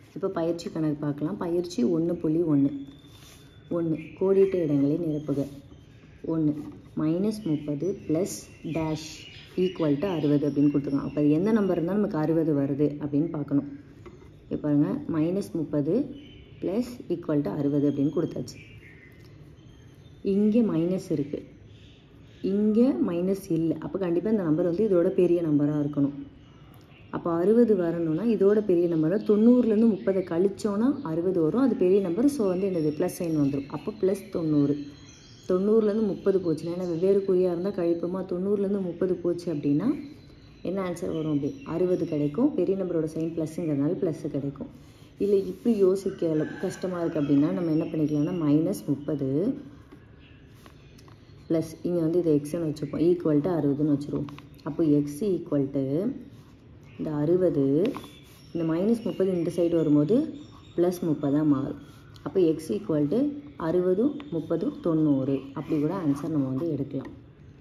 இப்போ பயிற்சி கணக்கு பார்க்கலாம் பயிற்சி ஒன்று புள்ளி ஒன்று ஒன்று கோடிட்ட இடங்களை நிரப்புக ஒன்று மைனஸ் முப்பது ப்ளஸ் டேஷ் ஈக்குவல் டு அறுபது அப்படின்னு கொடுத்துருக்காங்க அப்போ அது எந்த நம்பர் இருந்தால் நமக்கு அறுபது வருது அப்படின்னு பார்க்கணும் இப்போ பாருங்க மைனஸ் முப்பது ப்ளஸ் ஈக்குவல் டு அறுபது அப்படின்னு கொடுத்தாச்சு இங்கே மைனஸ் இருக்குது இங்கே மைனஸ் இல்லை அப்போ கண்டிப்பாக இந்த நம்பர் வந்து இதோட பெரிய நம்பராக இருக்கணும் அப்போ அறுபது வரணும்னா இதோட பெரிய நம்பர் தொண்ணூறுலேருந்து முப்பதை கழிச்சோன்னா அறுபது வரும் அது பெரிய நம்பர் ஸோ வந்து என்னது ப்ளஸ் சைன் வந்துடும் அப்போ ப்ளஸ் தொண்ணூறு தொண்ணூறுலேருந்து முப்பது போச்சுன்னா ஏன்னா வெவ்வேறு குறியாக இருந்தால் கழிப்போமா தொண்ணூறுலேருந்து முப்பது போச்சு அப்படின்னா என்ன ஆன்சர் வரும் அப்படி அறுபது கிடைக்கும் பெரிய நம்பரோட சைன் ப்ளஸ்ஸுங்கிறதுனால ப்ளஸ்ஸு கிடைக்கும் இல்லை இப்படி யோசிக்க கஷ்டமாக இருக்குது அப்படின்னா நம்ம என்ன பண்ணிக்கலாம்னா மைனஸ் முப்பது ப்ளஸ் இங்கே வந்து இதை எக்ஸ்ன்னு வச்சுப்போம் ஈக்குவல் டு அறுபதுன்னு வச்சுருவோம் அப்போ எக்ஸ் ஈக்குவல் டு இந்த அறுபது இந்த மைனஸ் முப்பது இந்த சைடு வரும்போது ப்ளஸ் முப்பதாக மாறும் அப்போ எக்ஸ் ஈக்குவல் டு அறுபதும் முப்பதும் தொண்ணூறு அப்படி கூட ஆன்சர் நம்ம வந்து எடுக்கலாம்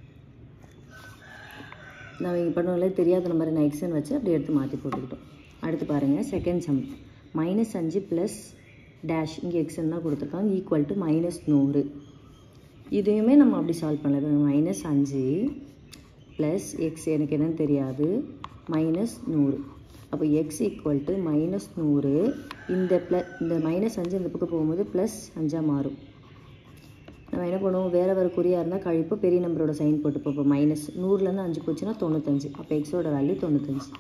நான் இங்கே பண்ணுவோம்ல தெரியாத நம்பரை நான் எக்ஸ்ன்னு வச்சு அப்படி எடுத்து மாற்றி போட்டுக்கிட்டோம் அடுத்து பாருங்கள் செகண்ட் சம் மைனஸ் அஞ்சு ப்ளஸ் டேஷ் இங்கே எக்ஸ்ன்னு தான் கொடுத்துருக்காங்க ஈக்குவல் டு மைனஸ் நூறு இதையுமே நம்ம அப்படி சால்வ் பண்ணலாம் மைனஸ் அஞ்சு ப்ளஸ் எக்ஸ் எனக்கு என்னன்னு தெரியாது மைனஸ் நூறு அப்போ எக்ஸ் ஈக்குவல் டு மைனஸ் நூறு இந்த ப்ள இந்த மைனஸ் அஞ்சு இந்த பக்கம் போகும்போது ப்ளஸ் அஞ்சாக மாறும் நம்ம என்ன பண்ணுவோம் வேறு வேறு குறியாக இருந்தால் கழிப்பு பெரிய நம்பரோட சைன் போட்டுப்போம் இப்போ மைனஸ் நூறுலேருந்து அஞ்சு போச்சுன்னா தொண்ணூத்தஞ்சு அப்போ எக்ஸோட வேல்யூ தொண்ணூத்தஞ்சு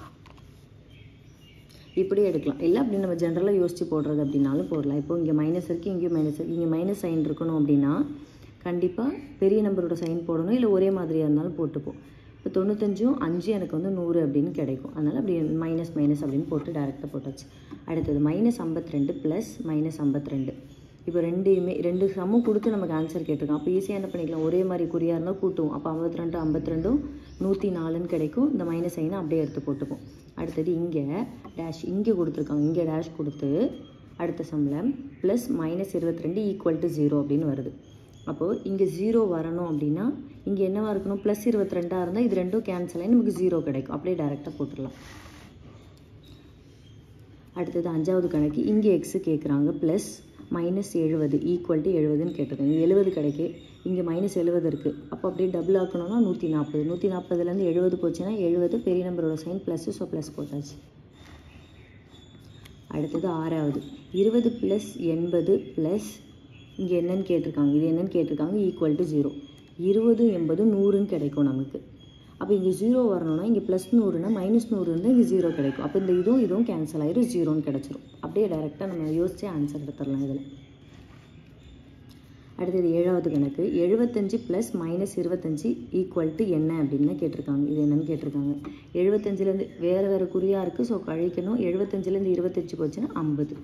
இப்படி எடுக்கலாம் இல்லை அப்படி நம்ம ஜென்ரலாக யோசித்து போடுறது அப்படின்னாலும் போடலாம் இப்போ இங்கே மைனஸ் இருக்குது இங்கேயும் மைனஸ் இருக்குது இங்கே மைனஸ் சைன் இருக்கணும் அப்படின்னா கண்டிப்பாக பெரிய நம்பரோட சைன் போடணும் இல்லை ஒரே மாதிரியாக இருந்தாலும் போட்டுப்போம் இப்போ தொண்ணூத்தஞ்சும் அஞ்சு எனக்கு வந்து நூறு அப்படின்னு கிடைக்கும் அதனால் அப்படி மைனஸ் மைனஸ் அப்படின்னு போட்டு டேரெக்டாக போட்டாச்சு அடுத்தது மைனஸ் ஐம்பத்தி ரெண்டு ப்ளஸ் மைனஸ் ஐம்பத்தி ரெண்டு இப்போ ரெண்டையுமே ரெண்டு சம்மும் கொடுத்து நமக்கு ஆன்சர் கேட்டிருக்கோம் அப்போ ஈஸியாக என்ன பண்ணிக்கலாம் ஒரே மாதிரி குறியாக இருந்தால் கூட்டுவோம் அப்போ ஐம்பத்தி ரெண்டு ஐம்பத்தி ரெண்டும் நூற்றி நாலுன்னு கிடைக்கும் இந்த மைனஸ் சைனை அப்படியே எடுத்து போட்டுப்போம் அடுத்தது இங்கே டேஷ் இங்கே கொடுத்துருக்காங்க இங்கே டேஷ் கொடுத்து அடுத்த சம்மில் ப்ளஸ் மைனஸ் இருபத்தி ரெண்டு ஈக்குவல் டு ஜீரோ அப்படின்னு வருது அப்போது இங்கே ஜீரோ வரணும் அப்படின்னா இங்கே என்னவா இருக்கணும் ப்ளஸ் இருபத்தி ரெண்டாக இருந்தால் இது ரெண்டும் கேன்சல் ஆகி நமக்கு ஜீரோ கிடைக்கும் அப்படியே டேரெக்டாக போட்டுடலாம் அடுத்தது அஞ்சாவது கணக்கு இங்கே எக்ஸு கேட்குறாங்க ப்ளஸ் மைனஸ் எழுபது ஈக்குவல் டு எழுபதுன்னு கேட்டிருக்காங்க எழுபது கிடைக்கு இங்கே மைனஸ் எழுபது இருக்குது அப்போ அப்படியே டபுள் ஆக்கணும்னா நூற்றி நாற்பது நூற்றி நாற்பதுலேருந்து எழுபது போச்சுன்னா எழுபது பெரிய நம்பரோட சைன் ப்ளஸ்ஸு ஸோ ப்ளஸ் போட்டாச்சு அடுத்தது ஆறாவது இருபது ப்ளஸ் எண்பது ப்ளஸ் இங்கே என்னன்னு கேட்டிருக்காங்க இது என்னன்னு கேட்டிருக்காங்க ஈக்குவல் டு ஜீரோ இருபது எண்பது நூறுன்னு கிடைக்கும் நமக்கு அப்போ இங்கே ஜீரோ வரணும்னா இங்கே ப்ளஸ் நூறுனா மைனஸ் நூறு இருந்தால் இங்கே ஜீரோ கிடைக்கும் அப்போ இந்த இதுவும் இதுவும் கேன்சல் ஆயிரும் ஜீரோன்னு கிடச்சிரும் அப்படியே டைரெக்டாக நம்ம யோசிச்சு ஆன்சர் எடுத்துடலாம் இதில் அடுத்தது ஏழாவது கணக்கு எழுபத்தஞ்சு ப்ளஸ் மைனஸ் இருபத்தஞ்சி ஈக்குவல் டு என்ன அப்படின்னு தான் கேட்டிருக்காங்க இது என்னன்னு கேட்டிருக்காங்க எழுபத்தஞ்சிலேருந்து வேறு வேறு குறியாக இருக்குது ஸோ கழிக்கணும் எழுபத்தஞ்சிலேருந்து இருபத்தஞ்சி போச்சுன்னா ஐம்பது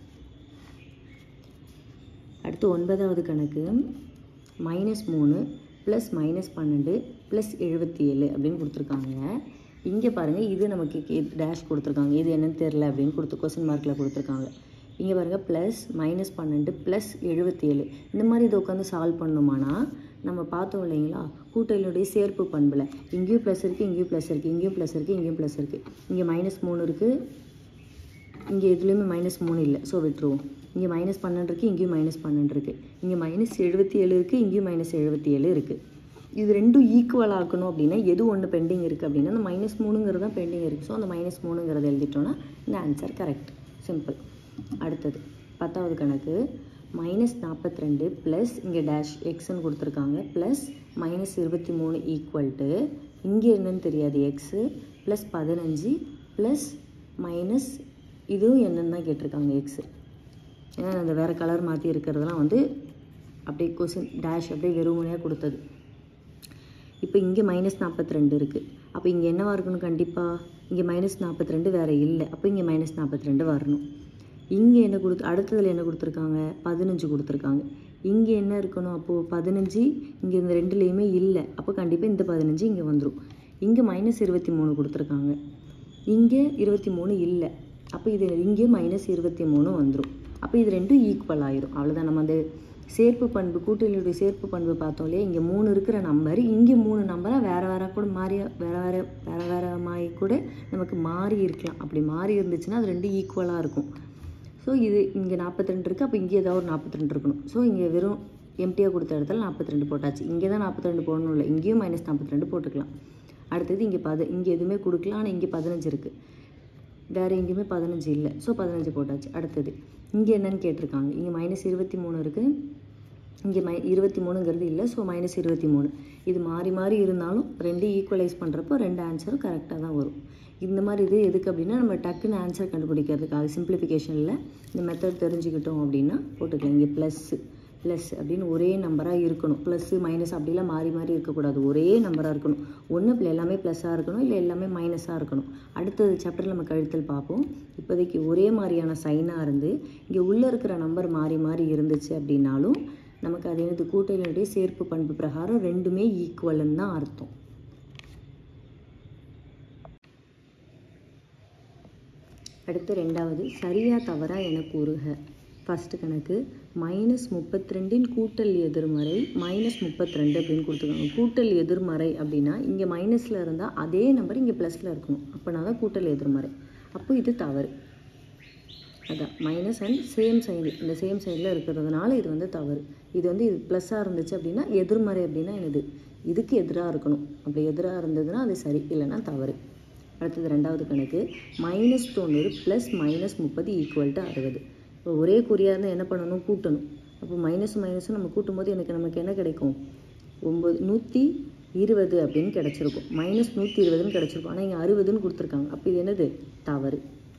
அடுத்து ஒன்பதாவது கணக்கு மைனஸ் மூணு ப்ளஸ் மைனஸ் பன்னெண்டு ப்ளஸ் எழுபத்தி ஏழு அப்படின்னு கொடுத்துருக்காங்க இங்கே பாருங்கள் இது நமக்கு டேஷ் கொடுத்துருக்காங்க இது என்னன்னு தெரில அப்படின்னு கொடுத்து கொஸ்டின் மார்க்கில் கொடுத்துருக்காங்க இங்கே பாருங்கள் ப்ளஸ் மைனஸ் பன்னெண்டு ப்ளஸ் எழுபத்தி ஏழு இந்த மாதிரி இதை உட்காந்து சால்வ் பண்ணணுமானா நம்ம பார்த்தோம் இல்லைங்களா கூட்டலுடைய சேர்ப்பு பண்பில் இங்கேயும் ப்ளஸ் இருக்குது இங்கேயும் ப்ளஸ் இருக்குது இங்கேயும் ப்ளஸ் இருக்குது இங்கேயும் ப்ளஸ் இருக்குது இங்கே மைனஸ் மூணு இருக்குது இங்கே எதுலேயுமே மைனஸ் மூணு இல்லை ஸோ விட்டுருவோம் இங்கே மைனஸ் பன்னெண்டு இருக்குது இங்கேயும் மைனஸ் பன்னெண்டு இருக்குது இங்கே மைனஸ் எழுபத்தி ஏழு இருக்குது இங்கேயும் மைனஸ் எழுபத்தி ஏழு இருக்குது இது ரெண்டும் ஈக்குவல் ஆக்கணும் அப்படின்னா எது ஒன்று பெண்டிங் இருக்குது அப்படின்னா அந்த மைனஸ் மூணுங்கிறது தான் பெண்டிங் இருக்குது ஸோ அந்த மைனஸ் மூணுங்கிறத எழுதிட்டோன்னா இந்த ஆன்சர் கரெக்ட் சிம்பிள் அடுத்தது பத்தாவது கணக்கு மைனஸ் நாற்பத்தி ரெண்டு ப்ளஸ் இங்கே டேஷ் எக்ஸ்ன்னு கொடுத்துருக்காங்க ப்ளஸ் மைனஸ் இருபத்தி மூணு ஈக்குவல் டு இங்கே என்னன்னு தெரியாது எக்ஸு ப்ளஸ் பதினஞ்சு ப்ளஸ் மைனஸ் இதுவும் என்னன்னு தான் கேட்டிருக்காங்க எக்ஸு ஏன்னா அந்த வேறு கலர் மாற்றி இருக்கிறதெல்லாம் வந்து அப்படியே கொஸ்டின் டேஷ் அப்படியே வெறுமனையாக கொடுத்தது இப்போ இங்கே மைனஸ் நாற்பத்தி ரெண்டு இருக்குது அப்போ இங்கே என்னவா இருக்கணும் கண்டிப்பாக இங்கே மைனஸ் நாற்பத்தி ரெண்டு வேறு இல்லை அப்போ இங்கே மைனஸ் நாற்பத்தி ரெண்டு வரணும் இங்கே என்ன கொடுத்து அடுத்ததில் என்ன கொடுத்துருக்காங்க பதினஞ்சு கொடுத்துருக்காங்க இங்கே என்ன இருக்கணும் அப்போது பதினஞ்சு இங்கே இந்த ரெண்டுலேயுமே இல்லை அப்போ கண்டிப்பாக இந்த பதினஞ்சு இங்கே வந்துடும் இங்கே மைனஸ் இருபத்தி மூணு கொடுத்துருக்காங்க இங்கே இருபத்தி மூணு இல்லை அப்போ இது இங்கே மைனஸ் இருபத்தி மூணு வந்துடும் அப்போ இது ரெண்டும் ஈக்குவல் ஆயிரும் அவ்வளோதான் நம்ம அந்த சேர்ப்பு பண்பு கூட்டலியுடைய சேர்ப்பு பண்பு பார்த்தோம் இல்லையா இங்கே மூணு இருக்கிற நம்பர் இங்கே மூணு நம்பராக வேறு வேறு கூட மாறி வேறு வேறு வேறு வேறு மாறி கூட நமக்கு மாறி இருக்கலாம் அப்படி மாறி இருந்துச்சுன்னா அது ரெண்டு ஈக்குவலாக இருக்கும் ஸோ இது இங்கே நாற்பத்தி ரெண்டு இருக்குது அப்போ இங்கே ஏதாவது ஒரு நாற்பத்தி ரெண்டு இருக்கணும் ஸோ இங்கே வெறும் எம்டியாக கொடுத்த இடத்துல நாற்பத்தி ரெண்டு போட்டாச்சு இங்கே தான் நாற்பத்தி ரெண்டு போடணும் இல்லை இங்கேயும் மைனஸ் நாற்பத்தி ரெண்டு போட்டுக்கலாம் அடுத்தது இங்கே பது இங்கே எதுவுமே கொடுக்கலாம் ஆனால் இங்கே பதினஞ்சு இருக்குது வேறு எங்கேயுமே பதினஞ்சு இல்லை ஸோ பதினஞ்சு போட்டாச்சு அடுத்தது இங்கே என்னன்னு கேட்டிருக்காங்க இங்கே மைனஸ் இருபத்தி மூணு இருக்குது இங்கே மை இருபத்தி மூணுங்கிறது இல்லை ஸோ மைனஸ் இருபத்தி மூணு இது மாறி மாறி இருந்தாலும் ரெண்டு ஈக்குவலைஸ் பண்ணுறப்போ ரெண்டு ஆன்சரும் கரெக்டாக தான் வரும் இந்த மாதிரி இது எதுக்கு அப்படின்னா நம்ம டக்குன்னு ஆன்சர் கண்டுபிடிக்கிறதுக்காக சிம்பிளிஃபிகேஷனில் இந்த மெத்தட் தெரிஞ்சுக்கிட்டோம் அப்படின்னா போட்டுக்கலாம் இங்கே ப்ளஸ்ஸு ப்ளஸ் அப்படின்னு ஒரே நம்பராக இருக்கணும் ப்ளஸ்ஸு மைனஸ் அப்படிலாம் மாறி மாறி இருக்கக்கூடாது ஒரே நம்பராக இருக்கணும் ஒன்று இப்போ எல்லாமே ப்ளஸ்ஸாக இருக்கணும் இல்லை எல்லாமே மைனஸாக இருக்கணும் அடுத்தது சாப்டரில் நம்ம கழுத்தல் பார்ப்போம் இப்போதைக்கு ஒரே மாதிரியான சைனாக இருந்து இங்கே உள்ளே இருக்கிற நம்பர் மாறி மாறி இருந்துச்சு அப்படின்னாலும் நமக்கு அது எனது கூட்டலினுடைய சேர்ப்பு பண்பு பிரகாரம் ரெண்டுமே ஈக்குவல்னு தான் அர்த்தம் அடுத்து ரெண்டாவது சரியா தவறா என கூறுக ஃபஸ்ட்டு கணக்கு மைனஸ் முப்பத்தி ரெண்டின் கூட்டல் எதிர்மறை மைனஸ் முப்பத்தி ரெண்டு அப்படின்னு கொடுத்துருக்காங்க கூட்டல் எதிர்மறை அப்படின்னா இங்கே மைனஸில் இருந்தால் அதே நம்பர் இங்கே ப்ளஸில் இருக்கணும் அப்போனா தான் கூட்டல் எதிர்மறை அப்போ இது தவறு அதான் மைனஸ் அண்ட் சேம் சைன் இந்த சேம் சைடில் இருக்கிறதுனால இது வந்து தவறு இது வந்து இது ப்ளஸ்ஸாக இருந்துச்சு அப்படின்னா எதிர்மறை அப்படின்னா என்னது இதுக்கு எதிராக இருக்கணும் அப்படி எதிராக இருந்ததுன்னா அது சரி இல்லைன்னா தவறு அடுத்தது ரெண்டாவது கணக்கு மைனஸ் தொண்ணூறு ப்ளஸ் மைனஸ் முப்பது ஈக்குவல் டு அறுபது இப்போ ஒரே குறியாக இருந்தால் என்ன பண்ணணும் கூட்டணும் அப்போ மைனஸ் மைனஸும் நம்ம கூட்டும்போது எனக்கு நமக்கு என்ன கிடைக்கும் ஒம்பது நூற்றி இருபது அப்படின்னு கிடச்சிருக்கும் மைனஸ் நூற்றி இருபதுன்னு கிடச்சிருக்கும் ஆனால் இங்கே அறுபதுன்னு கொடுத்துருக்காங்க அப்போ இது என்னது தவறு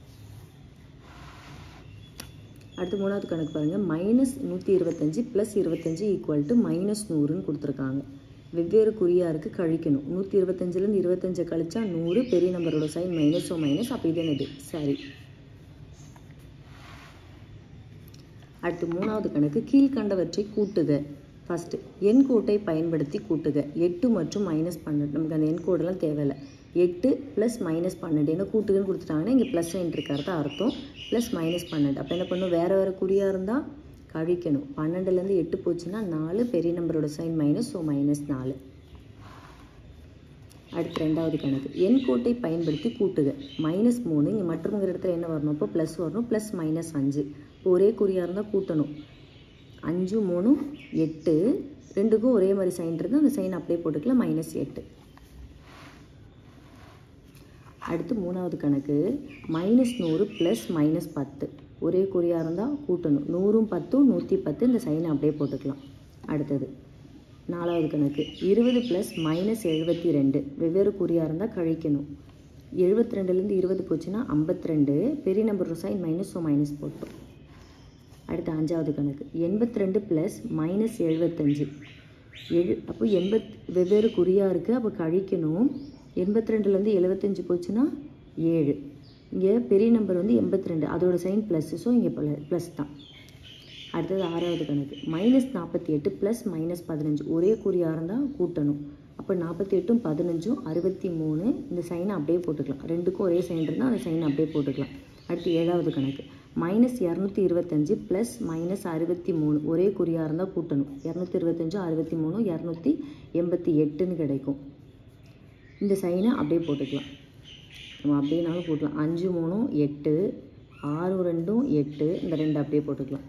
அடுத்து மூணாவது கணக்கு பாருங்கள் மைனஸ் நூற்றி இருபத்தஞ்சி ப்ளஸ் இருபத்தஞ்சி ஈக்குவல் டு மைனஸ் நூறுன்னு கொடுத்துருக்காங்க வெவ்வேறு குறியாக இருக்குது கழிக்கணும் நூற்றி இருபத்தஞ்சிலேருந்து இருபத்தஞ்சை கழிச்சா நூறு பெரிய நம்பரோட சைன் மைனஸ் ஓ மைனஸ் அப்போ இது என்னது சரி அடுத்து மூணாவது கணக்கு கீழ்கண்டவற்றை கூட்டுக ஃபஸ்ட்டு எண் கோட்டை பயன்படுத்தி கூட்டுக எட்டு மற்றும் மைனஸ் பன்னெண்டு நமக்கு அந்த எண் கோடெல்லாம் தேவையில்லை எட்டு ப்ளஸ் மைனஸ் பன்னெண்டு என்ன கூட்டுக்குன்னு கொடுத்துட்டாங்கன்னா இங்கே ப்ளஸ் சைன் இருக்கிறது அர்த்தம் ப்ளஸ் மைனஸ் பன்னெண்டு அப்போ என்ன பண்ணும் வேறு வேறு குறியாக இருந்தால் கழிக்கணும் பன்னெண்டுலேருந்து எட்டு போச்சுன்னா நாலு பெரிய நம்பரோட சைன் மைனஸ் ஸோ மைனஸ் நாலு அடுத்து ரெண்டாவது கணக்கு எண் கோட்டை பயன்படுத்தி கூட்டுக மைனஸ் மூணு இங்கே மற்றவங்கிற இடத்துல என்ன வரணும் அப்போ ப்ளஸ் வரணும் ப்ளஸ் மைனஸ் அஞ்சு ஒரே குறியாக இருந்தால் கூட்டணும் அஞ்சு மூணு எட்டு ரெண்டுக்கும் ஒரே மாதிரி சைன் இருந்தால் அந்த சைன் அப்படியே போட்டுக்கலாம் மைனஸ் எட்டு அடுத்து மூணாவது கணக்கு மைனஸ் நூறு ப்ளஸ் மைனஸ் பத்து ஒரே குறியாக இருந்தால் கூட்டணும் நூறும் பத்தும் நூற்றி பத்து இந்த சைனை அப்படியே போட்டுக்கலாம் அடுத்தது நாலாவது கணக்கு இருபது ப்ளஸ் மைனஸ் எழுபத்தி ரெண்டு வெவ்வேறு குறியாக இருந்தால் கழிக்கணும் எழுபத்தி ரெண்டுலேருந்து இருபது போச்சுன்னா ஐம்பத்தி ரெண்டு பெரிய number sign minus so minus போட்டோம் அடுத்து அஞ்சாவது கணக்கு எண்பத்தி ரெண்டு ப்ளஸ் மைனஸ் எழுபத்தஞ்சு எழு அப்போ எண்பத் வெவ்வேறு குறியாக இருக்குது அப்போ கழிக்கணும் எண்பத்தி ரெண்டுலேருந்து எழுபத்தஞ்சு போச்சுன்னா ஏழு இங்கே பெரிய நம்பர் வந்து எண்பத்தி ரெண்டு அதோட சைன் ப்ளஸ் ஸோ இங்கே ப்ளஸ் தான் அடுத்தது ஆறாவது கணக்கு மைனஸ் நாற்பத்தி எட்டு ப்ளஸ் மைனஸ் பதினஞ்சு ஒரே குறியாக இருந்தால் கூட்டணும் அப்போ நாற்பத்தி எட்டும் பதினஞ்சும் அறுபத்தி மூணு இந்த சைனை அப்படியே போட்டுக்கலாம் ரெண்டுக்கும் ஒரே சைன் இருந்தால் அந்த சைனை அப்படியே போட்டுக்கலாம் அடுத்து ஏழாவது கணக்கு மைனஸ் இரநூத்தி இருபத்தஞ்சு ப்ளஸ் மைனஸ் அறுபத்தி மூணு ஒரே குறியாக இருந்தால் கூட்டணும் இரநூத்தி இருபத்தஞ்சும் அறுபத்தி மூணும் இரநூத்தி எண்பத்தி எட்டுன்னு கிடைக்கும் இந்த சைனை அப்படியே போட்டுக்கலாம் நம்ம அப்படின்னாலும் போட்டுக்கலாம் அஞ்சு மூணும் எட்டு ஆறு ரெண்டும் எட்டு இந்த ரெண்டு அப்படியே போட்டுக்கலாம்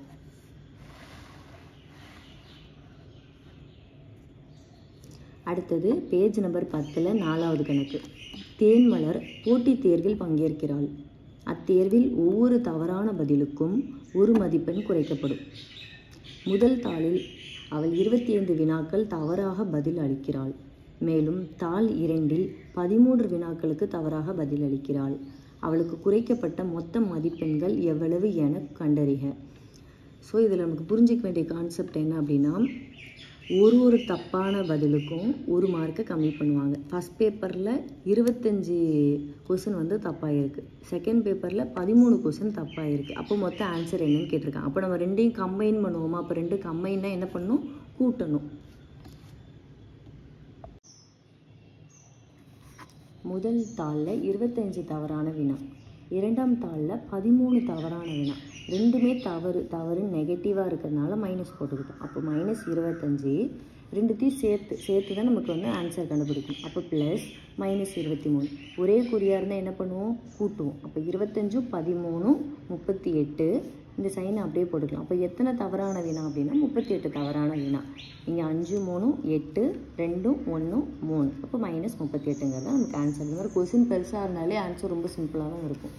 அடுத்தது பேஜ் நம்பர் பத்தில் நாலாவது கணக்கு தேன்மலர் போட்டித் தேர்வில் பங்கேற்கிறாள் அத்தேர்வில் ஒவ்வொரு தவறான பதிலுக்கும் ஒரு மதிப்பெண் குறைக்கப்படும் முதல் தாளில் அவள் இருபத்தி ஐந்து வினாக்கள் தவறாக பதில் அளிக்கிறாள் மேலும் தாள் இரண்டில் பதிமூன்று வினாக்களுக்கு தவறாக பதில் அளிக்கிறாள் அவளுக்கு குறைக்கப்பட்ட மொத்த மதிப்பெண்கள் எவ்வளவு என கண்டறிக ஸோ இதில் நமக்கு புரிஞ்சிக்க வேண்டிய கான்செப்ட் என்ன அப்படின்னா ஒரு ஒரு தப்பான பதிலுக்கும் ஒரு மார்க்கை கம்மி பண்ணுவாங்க ஃபஸ்ட் பேப்பரில் இருபத்தஞ்சி கொஷின் வந்து தப்பாக இருக்குது செகண்ட் பேப்பரில் பதிமூணு கொஷின் தப்பாக இருக்குது அப்போ மொத்த ஆன்சர் என்னன்னு கேட்டிருக்காங்க அப்போ நம்ம ரெண்டையும் கம்பைன் பண்ணுவோமா அப்போ ரெண்டு கம்பைன்னா என்ன பண்ணணும் கூட்டணும் முதல் தாளில் இருபத்தஞ்சி தவறான வினா இரண்டாம் தாளில் பதிமூணு தவறான வினா ரெண்டுமே தவறு தவறு நெகட்டிவாக இருக்கிறதுனால மைனஸ் போட்டுக்கிட்டோம் அப்போ மைனஸ் இருபத்தஞ்சி ரெண்டுத்தையும் சேர்த்து சேர்த்து தான் நமக்கு வந்து ஆன்சர் கண்டுபிடிக்கும் அப்போ ப்ளஸ் மைனஸ் இருபத்தி மூணு ஒரே குறியாக இருந்தால் என்ன பண்ணுவோம் கூட்டுவோம் அப்போ இருபத்தஞ்சும் பதிமூணும் முப்பத்தி எட்டு இந்த சைனை அப்படியே போட்டுக்கலாம் அப்போ எத்தனை தவறான வினா அப்படின்னா முப்பத்தி எட்டு தவறான வினா இங்கே அஞ்சு மூணும் எட்டு ரெண்டும் ஒன்றும் மூணு அப்போ மைனஸ் முப்பத்தி எட்டுங்கிறது தான் நமக்கு ஆன்சர் இந்த மாதிரி கொஸ்டின் பெருசாக இருந்தாலே ஆன்சர் ரொம்ப சிம்பிளாக தான் இருக்கும்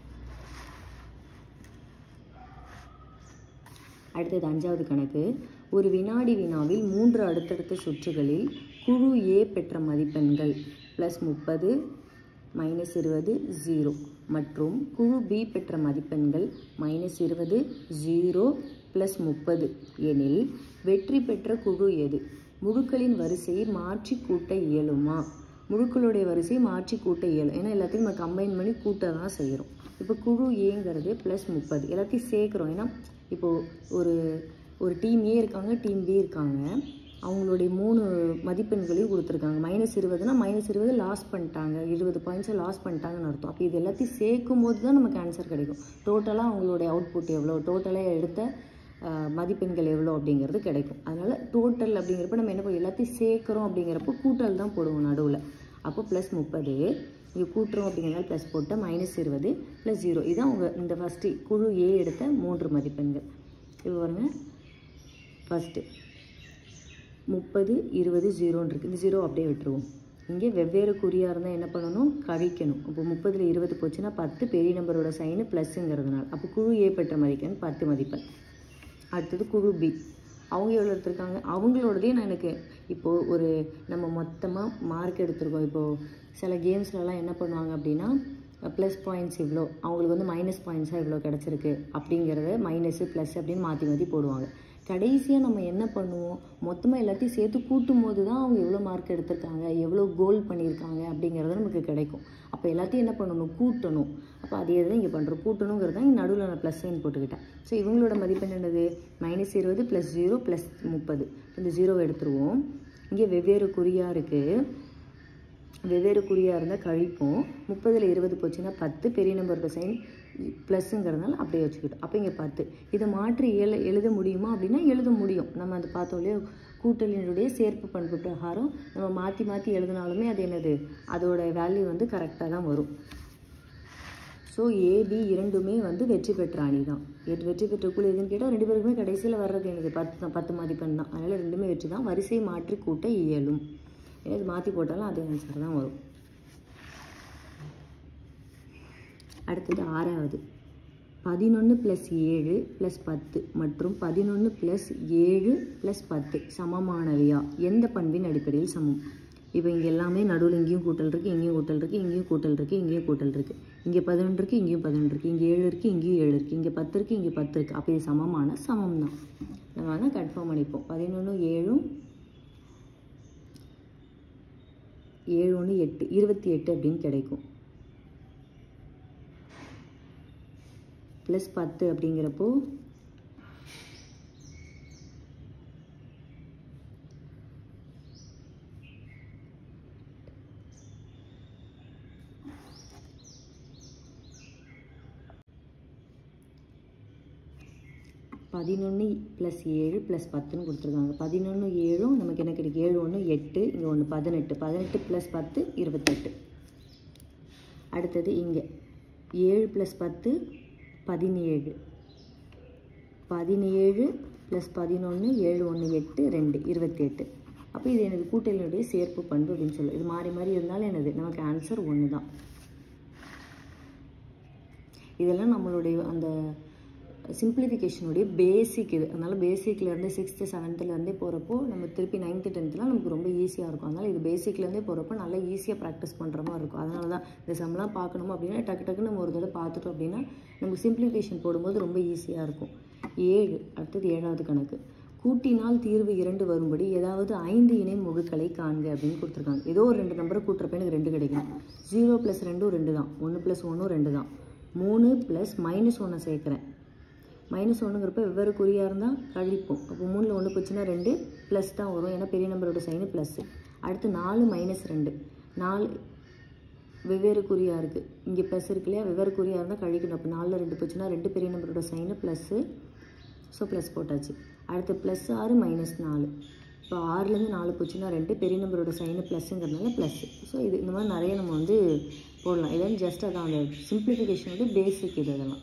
அடுத்தது அஞ்சாவது கணக்கு ஒரு வினாடி வினாவில் மூன்று அடுத்தடுத்த சுற்றுகளில் குழு ஏ பெற்ற மதிப்பெண்கள் ப்ளஸ் முப்பது மைனஸ் இருபது ஜீரோ மற்றும் குழு பி பெற்ற மதிப்பெண்கள் மைனஸ் இருபது ஜீரோ ப்ளஸ் முப்பது எனில் வெற்றி பெற்ற குழு எது முழுக்களின் வரிசையை மாற்றி கூட்ட இயலுமா முழுக்களுடைய வரிசையை மாற்றி கூட்ட இயலும் ஏன்னா எல்லாத்தையும் நம்ம கம்பைன் பண்ணி கூட்ட தான் செய்கிறோம் இப்போ குழு ஏங்கிறது ப்ளஸ் முப்பது எல்லாத்தையும் சேர்க்குறோம் ஏன்னா இப்போது ஒரு ஒரு டீம் ஏ இருக்காங்க டீம் பி இருக்காங்க அவங்களுடைய மூணு மதிப்பெண்களையும் கொடுத்துருக்காங்க மைனஸ் இருபதுனா மைனஸ் இருபது லாஸ் பண்ணிட்டாங்க இருபது பாயிண்ட்ஸை லாஸ் பண்ணிட்டாங்கன்னு அர்த்தம் அப்போ இது எல்லாத்தையும் சேர்க்கும் போது தான் நமக்கு ஆன்சர் கிடைக்கும் டோட்டலாக அவங்களுடைய அவுட்புட் எவ்வளோ டோட்டலாக எடுத்த ஆஹ், மதிப்பெண்கள் எவ்வளோ அப்படிங்கிறது கிடைக்கும் அதனால் டோட்டல் அப்படிங்கிறப்ப நம்ம என்ன பண்ணுவோம் எல்லாத்தையும் சேர்க்குறோம் அப்படிங்கிறப்போ கூட்டல் தான் போடுவோம் நடுவில் அப்போ ப்ளஸ் முப்பது இங்கே கூட்டுறோம் அப்படிங்கிறனால ப்ளஸ் போட்டு மைனஸ் இருபது ப்ளஸ் ஜீரோ இதுதான் உங்கள் இந்த ஃபஸ்ட்டு குழு ஏ எடுத்த மூன்று மதிப்பெண்கள் இப்போ பாருங்க ஃபஸ்ட்டு முப்பது இருபது ஜீரோன்னு இருக்குது இந்த ஜீரோ அப்படியே விட்டுருவோம் இங்கே வெவ்வேறு குறியாக இருந்தால் என்ன பண்ணணும் கழிக்கணும் அப்போ முப்பதில் இருபது போச்சுன்னா பத்து பெரிய நம்பரோட சைனு ப்ளஸ்ஸுங்கிறதுனால அப்போ குழு ஏ பெற்ற மதிப்பெண் பத்து மதிப்பெண் அடுத்தது குழு பி அவங்க எவ்வளோ எடுத்திருக்காங்க அவங்களோடதே நான் எனக்கு இப்போது ஒரு நம்ம மொத்தமாக மார்க் எடுத்திருக்கோம் இப்போது சில கேம்ஸ்லலாம் என்ன பண்ணுவாங்க அப்படின்னா ப்ளஸ் பாயிண்ட்ஸ் இவ்வளோ அவங்களுக்கு வந்து மைனஸ் பாயிண்ட்ஸாக இவ்வளோ கிடச்சிருக்கு அப்படிங்கிறத மைனஸு ப்ளஸ் அப்படின்னு மாற்றி மாற்றி போடுவாங்க கடைசியாக நம்ம என்ன பண்ணுவோம் மொத்தமாக எல்லாத்தையும் சேர்த்து கூட்டும் போது தான் அவங்க எவ்வளோ மார்க் எடுத்திருக்காங்க எவ்வளோ கோல் பண்ணியிருக்காங்க அப்படிங்கிறது நமக்கு கிடைக்கும் அப்போ எல்லாத்தையும் என்ன பண்ணணும் கூட்டணும் அப்போ அதே தான் இங்கே பண்ணுறோம் கூட்டணுங்கிறது தான் இங்கே நடுவில் நான் ப்ளஸ் சைன் போட்டுக்கிட்டேன் ஸோ இவங்களோட மதிப்பெண் என்னது மைனஸ் இருபது ப்ளஸ் ஜீரோ ப்ளஸ் முப்பது இந்த ஜீரோவை எடுத்துருவோம் இங்கே வெவ்வேறு குறியாக இருக்குது வெவ்வேறு குறியாக இருந்தால் கழிப்போம் முப்பதில் இருபது போச்சுன்னா பத்து பெரிய நம்பரோட சைன் ப்ளஸ்ஸுங்கிறதுனால அப்படியே வச்சுக்கிட்டோம் அப்போ இங்கே பத்து இதை மாற்றி எழு எழுத முடியுமா அப்படின்னா எழுத முடியும் நம்ம அது பார்த்தோம் இல்லையா கூட்டலினுடைய சேர்ப்பு பண்பு பிரகாரம் நம்ம மாற்றி மாற்றி எழுதினாலுமே அது என்னது அதோட வேல்யூ வந்து கரெக்டாக தான் வரும் ஸோ ஏபி இரண்டுமே வந்து வெற்றி பெற்ற அணி தான் எது வெற்றி பெற்ற குழு எதுன்னு கேட்டால் ரெண்டு பேருக்குமே கடைசியில் வர்றது எனக்கு பத்து தான் பத்து மதிப்பெண் தான் அதனால் ரெண்டுமே வெற்றி தான் வரிசை மாற்றி கூட்ட இயலும் ஏன்னா இது மாற்றி போட்டாலும் அதே ஆன்சர் தான் வரும் அடுத்தது ஆறாவது பதினொன்று ப்ளஸ் ஏழு ப்ளஸ் பத்து மற்றும் பதினொன்று ப்ளஸ் ஏழு ப்ளஸ் பத்து சமமானவையா எந்த பண்பின் அடிப்படையில் சமம் இப்போ இங்கே எல்லாமே நடுவில் இங்கேயும் கூட்டல் இருக்குது இங்கேயும் கூட்டல் இருக்குது இங்கேயும் கூட்டல் இருக்குது இங்கேயும் கூட்டல் இருக்குது இங்கே பதினொன்று இருக்குது இங்கேயும் பதினொன்று இருக்குது இங்கே ஏழு இருக்குது இங்கேயும் ஏழு இருக்குது இங்கே பத்து இருக்குது இங்கே பத்து இருக்குது அப்போ இது சமமான சமம் தான் நம்ம வேணால் கன்ஃபார்ம் பண்ணிப்போம் பதினொன்று ஏழும் ஏழு ஒன்று எட்டு இருபத்தி எட்டு அப்படின்னு கிடைக்கும் ப்ளஸ் பத்து அப்படிங்கிறப்போ பதினொன்று ப்ளஸ் ஏழு ப்ளஸ் பத்துன்னு கொடுத்துருக்காங்க பதினொன்று ஏழும் நமக்கு என்ன கிடைக்கும் ஏழு ஒன்று எட்டு இங்கே ஒன்று பதினெட்டு பதினெட்டு ப்ளஸ் பத்து இருபத்தெட்டு அடுத்தது இங்கே ஏழு ப்ளஸ் பத்து பதினேழு பதினேழு ப்ளஸ் பதினொன்று ஏழு ஒன்று எட்டு ரெண்டு இருபத்தி எட்டு அப்போ இது எனது கூட்டலினுடைய சேர்ப்பு பண்பு அப்படின்னு சொல்லு இது மாறி மாறி இருந்தாலும் என்னது நமக்கு ஆன்சர் ஒன்று தான் இதெல்லாம் நம்மளுடைய அந்த சிம்பிளிஃபிகேஷனுடைய பேசிக் இது அதனால் பேசிக்லேருந்து சிக்ஸ்த்து செவன்த்துலேருந்தே போகிறப்போ நம்ம திருப்பி நைன்த்து டென்த்துலாம் நமக்கு ரொம்ப ஈஸியாக இருக்கும் அதனால் இது பேசிக்லேருந்தே போகிறப்போ நல்லா ஈஸியாக ப்ராக்டிஸ் பண்ணுற மாதிரி இருக்கும் அதனால தான் இந்த சம்லாம் பார்க்கணும் அப்படின்னா டக்கு டக்குன்னு நம்ம ஒரு தடவை பார்த்துட்டோம் அப்படின்னா நமக்கு சிம்பிளிஃபிகேஷன் போடும்போது ரொம்ப ஈஸியாக இருக்கும் ஏழு அடுத்தது ஏழாவது கணக்கு கூட்டினால் தீர்வு இரண்டு வரும்படி ஏதாவது ஐந்து இணை முழுக்களை காண்க அப்படின்னு கொடுத்துருக்காங்க ஏதோ ஒரு ரெண்டு நம்பரை கூட்டுறப்ப எனக்கு ரெண்டு கிடைக்கும் ஜீரோ ப்ளஸ் ரெண்டும் ரெண்டு தான் ஒன்று ப்ளஸ் ஒன்றும் ரெண்டு தான் மூணு ப்ளஸ் மைனஸ் ஒன்றை சேர்க்குறேன் மைனஸ் ஒன்றுங்கிறப்ப வெவ்வேறு குறியாக இருந்தால் கழிப்போம் அப்போ மூணில் ஒன்று போச்சுன்னா ரெண்டு ப்ளஸ் தான் வரும் ஏன்னா பெரிய நம்பரோட சைனு ப்ளஸ்ஸு அடுத்து நாலு மைனஸ் ரெண்டு நாலு வெவ்வேறு குறியாக இருக்குது இங்கே ப்ளஸ் இருக்கு இல்லையா வெவ்வேறு குறியாக இருந்தால் கழிக்கணும் அப்போ நாலில் ரெண்டு போச்சுன்னா ரெண்டு பெரிய நம்பரோட சைனு ப்ளஸ்ஸு ஸோ ப்ளஸ் போட்டாச்சு அடுத்து ப்ளஸ் ஆறு மைனஸ் நாலு இப்போ ஆறுலேருந்து நாலு போச்சுன்னா ரெண்டு பெரிய நம்பரோட சைனு ப்ளஸ்ஸுங்கிறதுனால ப்ளஸ்ஸு ஸோ இது இந்த மாதிரி நிறைய நம்ம வந்து போடலாம் இதெல்லாம் ஜஸ்ட் அதான் அந்த சிம்பிளிஃபிகேஷன் வந்து பேசிக் இது இதெல்லாம்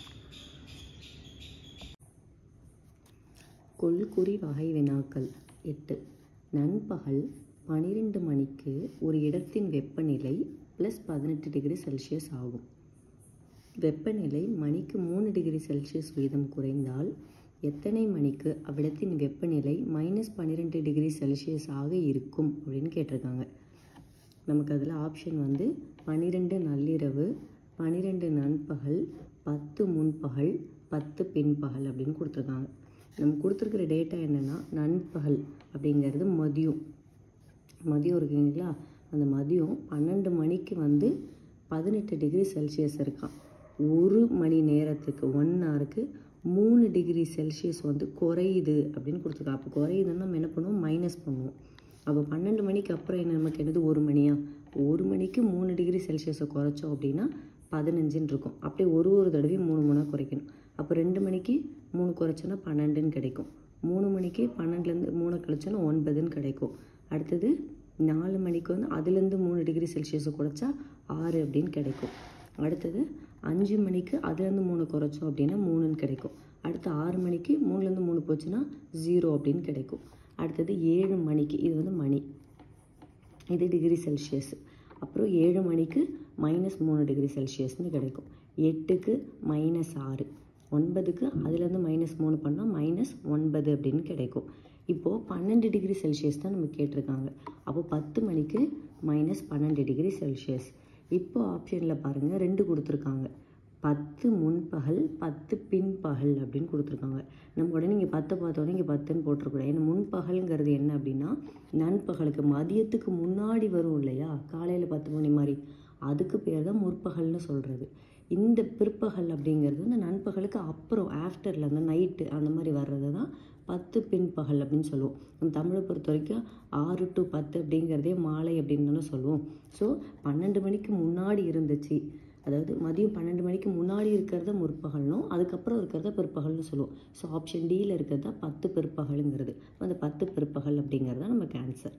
கொள்குறி வகை வினாக்கள் எட்டு நண்பகல் பன்னிரெண்டு மணிக்கு ஒரு இடத்தின் வெப்பநிலை ப்ளஸ் பதினெட்டு டிகிரி செல்சியஸ் ஆகும் வெப்பநிலை மணிக்கு மூணு டிகிரி செல்சியஸ் வீதம் குறைந்தால் எத்தனை மணிக்கு அவ்விடத்தின் வெப்பநிலை மைனஸ் பன்னிரெண்டு டிகிரி செல்சியஸ் ஆக இருக்கும் அப்படின்னு கேட்டிருக்காங்க நமக்கு அதில் ஆப்ஷன் வந்து பன்னிரெண்டு நள்ளிரவு பன்னிரெண்டு நண்பகல் பத்து முன்பகல் பத்து பின்பகல் அப்படின்னு கொடுத்துருக்காங்க நம்ம கொடுத்துருக்கிற டேட்டா என்னென்னா நண்பகல் அப்படிங்கிறது மதியம் மதியம் இருக்குங்களா அந்த மதியம் பன்னெண்டு மணிக்கு வந்து பதினெட்டு டிகிரி செல்சியஸ் இருக்கான் ஒரு மணி நேரத்துக்கு ஒன் ஹவருக்கு மூணு டிகிரி செல்சியஸ் வந்து குறையுது அப்படின்னு கொடுத்துருக்கோம் அப்போ குறையுதுன்னா நம்ம என்ன பண்ணுவோம் மைனஸ் பண்ணுவோம் அப்போ பன்னெண்டு மணிக்கு அப்புறம் என்ன நமக்கு என்னது ஒரு மணியா ஒரு மணிக்கு மூணு டிகிரி செல்சியஸை குறைச்சோம் அப்படின்னா பதினஞ்சுன்னு இருக்கும் அப்படியே ஒரு ஒரு தடவையும் மூணு மூணாக குறைக்கணும் அப்போ ரெண்டு மணிக்கு மூணு குறைச்சோன்னா பன்னெண்டுன்னு கிடைக்கும் மூணு மணிக்கு பன்னெண்டுலேருந்து மூணு கழிச்சோன்னா ஒன்பதுன்னு கிடைக்கும் அடுத்தது நாலு மணிக்கு வந்து அதுலேருந்து மூணு டிகிரி செல்சியஸை குறைச்சா ஆறு அப்படின்னு கிடைக்கும் அடுத்தது அஞ்சு மணிக்கு அதுலேருந்து மூணு குறைச்சோம் அப்படின்னா மூணுன்னு கிடைக்கும் அடுத்து ஆறு மணிக்கு மூணுலேருந்து மூணு போச்சுன்னா ஜீரோ அப்படின்னு கிடைக்கும் அடுத்தது ஏழு மணிக்கு இது வந்து மணி இது டிகிரி செல்சியஸ் அப்புறம் ஏழு மணிக்கு மைனஸ் மூணு டிகிரி செல்சியஸ்னு கிடைக்கும் எட்டுக்கு மைனஸ் ஆறு ஒன்பதுக்கு அதுலேருந்து மைனஸ் மூணு பண்ணால் மைனஸ் ஒன்பது அப்படின்னு கிடைக்கும் இப்போது பன்னெண்டு டிகிரி செல்சியஸ் தான் நம்ம கேட்டிருக்காங்க அப்போ பத்து மணிக்கு மைனஸ் பன்னெண்டு டிகிரி செல்சியஸ் இப்போ ஆப்ஷனில் பாருங்கள் ரெண்டு கொடுத்துருக்காங்க பத்து முன்பகல் பத்து பின்பகல் அப்படின்னு கொடுத்துருக்காங்க நம்ம உடனே இங்கே பத்தை பார்த்தோன்னே இங்கே பத்துன்னு போட்டிருக்கூடாது ஏன்னா முன்பகல்ங்கிறது என்ன அப்படின்னா நண்பகலுக்கு மதியத்துக்கு முன்னாடி வரும் இல்லையா காலையில் பத்து மணி மாதிரி அதுக்கு பேர் தான் முற்பகல்னு சொல்கிறது இந்த பிற்பகல் அப்படிங்கிறது வந்து நண்பகலுக்கு அப்புறம் ஆஃப்டரில் அந்த நைட்டு அந்த மாதிரி வர்றது தான் பத்து பின்பகல் அப்படின்னு சொல்லுவோம் நம்ம தமிழை பொறுத்த வரைக்கும் ஆறு டு பத்து அப்படிங்கிறதே மாலை அப்படின்னு தானே சொல்லுவோம் ஸோ பன்னெண்டு மணிக்கு முன்னாடி இருந்துச்சு அதாவது மதியம் பன்னெண்டு மணிக்கு முன்னாடி இருக்கிறத முற்பகல்னும் அதுக்கப்புறம் இருக்கிறத பிற்பகல்னு சொல்லுவோம் ஸோ ஆப்ஷன் டியில் இருக்கிறது தான் பத்து பிற்பகலுங்கிறது அந்த பத்து பிற்பகல் அப்படிங்கிறது தான் நமக்கு ஆன்சர்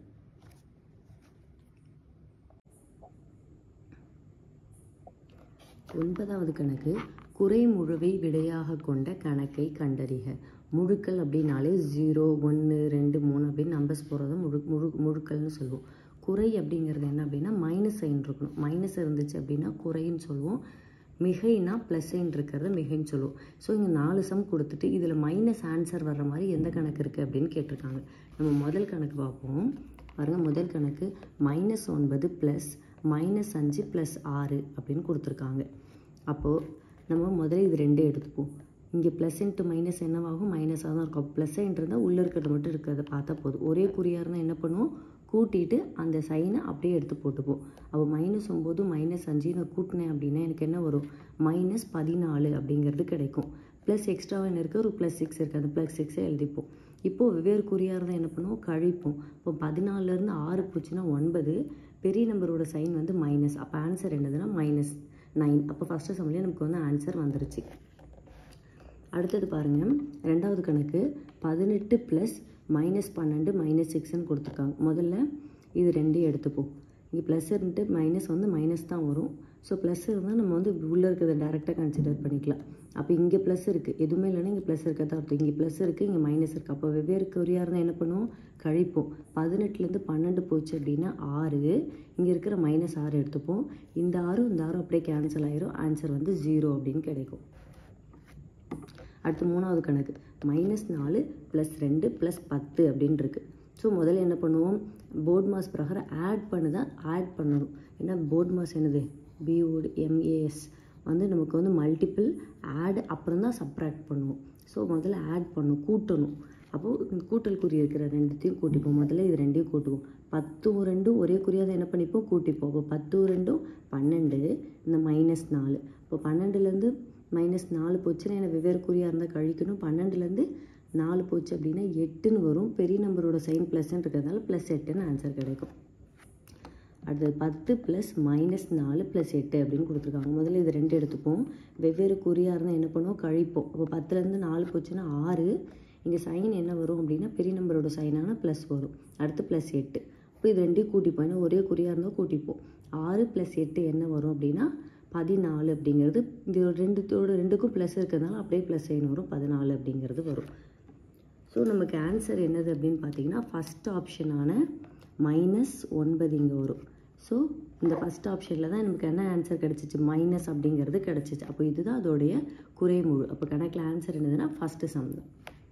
ஒன்பதாவது கணக்கு குறைமுழுவை விடையாக கொண்ட கணக்கை கண்டறிக முழுக்கள் அப்படின்னாலே ஜீரோ ஒன்று ரெண்டு மூணு அப்படின்னு நம்பர்ஸ் போகிறத முழு முழு முழுக்கள்னு சொல்லுவோம் குறை அப்படிங்கிறது என்ன அப்படின்னா மைனஸ் சைன் இருக்கணும் மைனஸ் இருந்துச்சு அப்படின்னா குறைன்னு சொல்லுவோம் மிகைனா ப்ளஸ் சைன் இருக்கிறத மிகைன்னு சொல்லுவோம் ஸோ இங்கே நாலு சம் கொடுத்துட்டு இதில் மைனஸ் ஆன்சர் வர்ற மாதிரி எந்த கணக்கு இருக்குது அப்படின்னு கேட்டிருக்காங்க நம்ம முதல் கணக்கு பார்ப்போம் பாருங்கள் முதல் கணக்கு மைனஸ் ஒன்பது ப்ளஸ் மைனஸ் அஞ்சு ப்ளஸ் ஆறு அப்படின்னு கொடுத்துருக்காங்க அப்போது நம்ம முதல்ல இது ரெண்டே எடுத்துப்போம் இங்கே ப்ளஸ் இன்ட்டு மைனஸ் என்னவாகும் மைனஸாக தான் இருக்கும் ப்ளஸ் இருந்தால் உள்ளே இருக்கிறது மட்டும் இருக்கிறத பார்த்தா போதும் ஒரே குறியாக இருந்தால் என்ன பண்ணுவோம் கூட்டிட்டு அந்த சைனை அப்படியே எடுத்து போட்டுப்போம் அப்போ மைனஸ் ஒம்பது மைனஸ் அஞ்சு நான் கூட்டினேன் அப்படின்னா எனக்கு என்ன வரும் மைனஸ் பதினாலு அப்படிங்கிறது கிடைக்கும் ப்ளஸ் எக்ஸ்ட்ராவாக என்ன இருக்குது ஒரு ப்ளஸ் சிக்ஸ் இருக்குது அந்த ப்ளஸ் சிக்ஸை எழுதிப்போம் இப்போது வெவ்வேறு குறியாக இருந்தால் என்ன பண்ணுவோம் கழிப்போம் இப்போ பதினாலுலேருந்து ஆறு போச்சுன்னா ஒன்பது பெரிய நம்பரோட சைன் வந்து மைனஸ் அப்போ ஆன்சர் என்னதுன்னா மைனஸ் நைன் அப்போ ஃபஸ்ட்டு சம்லேயே நமக்கு வந்து ஆன்சர் வந்துருச்சு அடுத்தது பாருங்கள் ரெண்டாவது கணக்கு பதினெட்டு ப்ளஸ் மைனஸ் பன்னெண்டு மைனஸ் சிக்ஸ்ன்னு கொடுத்துருக்காங்க முதல்ல இது ரெண்டையும் எடுத்துப்போம் இங்கே ப்ளஸ் இருந்துட்டு மைனஸ் வந்து மைனஸ் தான் வரும் ஸோ ப்ளஸ் இருந்தால் நம்ம வந்து உள்ளே இருக்கிறத டேரெக்டாக கன்சிடர் பண்ணிக்கலாம் அப்போ இங்கே ப்ளஸ் இருக்குது எதுவுமே இல்லைன்னா இங்கே ப்ளஸ் இருக்கிறதா அர்த்தம் இங்கே ப்ளஸ் இருக்குது இங்கே மைனஸ் இருக்குது அப்போ வெவ்வேறு குறியாக இருந்தால் என்ன பண்ணுவோம் கழிப்போம் பதினெட்டுலேருந்து பன்னெண்டு போச்சு அப்படின்னா ஆறு இங்கே இருக்கிற மைனஸ் ஆறு எடுத்துப்போம் இந்த ஆறும் இந்த ஆறும் அப்படியே கேன்சல் ஆயிரும் ஆன்சர் வந்து ஜீரோ அப்படின்னு கிடைக்கும் அடுத்து மூணாவது கணக்கு மைனஸ் நாலு ப்ளஸ் ரெண்டு ப்ளஸ் பத்து அப்படின்னு இருக்கு ஸோ முதல்ல என்ன பண்ணுவோம் போர்ட் மாஸ் பிரகாரம் ஆட் பண்ணி தான் ஆட் பண்ணணும் ஏன்னா போர்ட் மாஸ் என்னது பிஓடி எம்ஏஎஸ் வந்து நமக்கு வந்து மல்டிபிள் ஆட் அப்புறம் தான் சப்ராக்ட் பண்ணுவோம் ஸோ முதல்ல ஆட் பண்ணும் கூட்டணும் அப்போது இந்த கூட்டல் குறி இருக்கிற ரெண்டுத்தையும் கூட்டிப்போம் முதல்ல இது ரெண்டையும் கூட்டுவோம் பத்தும் ரெண்டும் ஒரே குறியாக என்ன பண்ணிப்போம் கூட்டிப்போம் அப்போ பத்தும் ரெண்டும் பன்னெண்டு இந்த மைனஸ் நாலு இப்போ பன்னெண்டுலேருந்து மைனஸ் நாலு போச்சுன்னா எனக்கு வெவ்வேறு குறியாக இருந்தால் கழிக்கணும் பன்னெண்டுலேருந்து நாலு போச்சு அப்படின்னா எட்டுன்னு வரும் பெரிய நம்பரோட சைன் ப்ளஸ்ன்னு இருக்கிறதுனால ப்ளஸ் எட்டுன்னு ஆன்சர் கிடைக்கும் அடுத்தது பத்து ப்ளஸ் மைனஸ் நாலு ப்ளஸ் எட்டு அப்படின்னு கொடுத்துருக்காங்க முதல்ல இது ரெண்டு எடுத்துப்போம் வெவ்வேறு குறியாக இருந்தால் என்ன பண்ணுவோம் கழிப்போம் அப்போ பத்துலேருந்து நாலு போச்சுன்னா ஆறு இங்கே சைன் என்ன வரும் அப்படின்னா பெரிய நம்பரோட சைனான ப்ளஸ் வரும் அடுத்து ப்ளஸ் எட்டு இப்போ இது ரெண்டையும் கூட்டிப்போம் ஏன்னா ஒரே குறியாக இருந்தால் கூட்டிப்போம் ஆறு ப்ளஸ் எட்டு என்ன வரும் அப்படின்னா பதினாலு அப்படிங்கிறது இது ரெண்டுத்தோட ரெண்டுக்கும் ப்ளஸ் இருக்கிறதுனால அப்படியே ப்ளஸ் சைன் வரும் பதினாலு அப்படிங்கிறது வரும் ஸோ நமக்கு ஆன்சர் என்னது அப்படின்னு பார்த்தீங்கன்னா ஃபஸ்ட் ஆப்ஷனான மைனஸ் ஒன்பது இங்கே வரும் ஸோ இந்த ஃபஸ்ட் ஆப்ஷனில் தான் நமக்கு என்ன ஆன்சர் கிடச்சிச்சு மைனஸ் அப்படிங்கிறது கிடச்சிச்சு அப்போ இதுதான் அதோடைய குறைமுழு அப்போ கணக்கில் ஆன்சர் என்னதுன்னா ஃபஸ்ட்டு சம் தான்